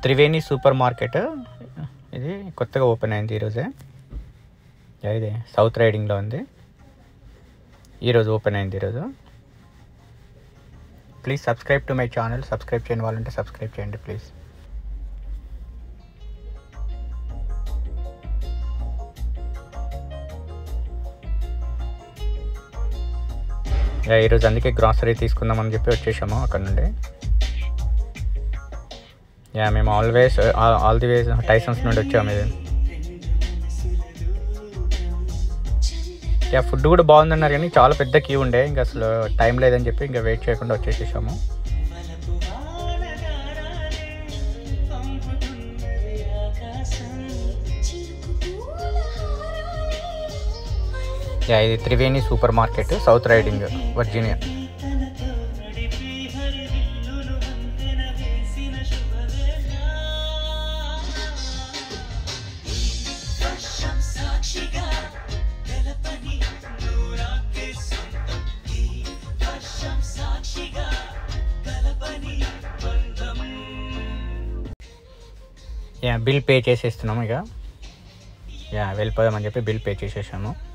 Triveni super market ఇది కొత్తగా open అయింది ఈరోజే యా, ఇది సౌత్ రైడింగ్లో ఉంది ఈరోజు ఓపెన్ అయింది ఈరోజు please subscribe to my channel subscribe చేయని వాళ్ళంటే సబ్స్క్రైబ్ చేయండి ప్లీజ్ యా, ఈరోజు అందుకే గ్రాసరీ తీసుకుందామని చెప్పి వచ్చేసాము అక్కడ నుండి యా మేము always all the ways Tysons నుండి వచ్చాము ఇది యా ఫుడ్ కూడా బాగుందన్నారు కానీ చాలా పెద్ద క్యూ ఉండే ఇంకా అసలు టైం లేదని చెప్పి ఇంకా వెయిట్ చేయకుండా వచ్చేసేసాము యా ఇది Triveni super market South Riding Virginia yeah bill pay చేసేస్తున్నాము ఇక యా వెళ్ళిపోదామని చెప్పి బిల్ పే చేసేసాము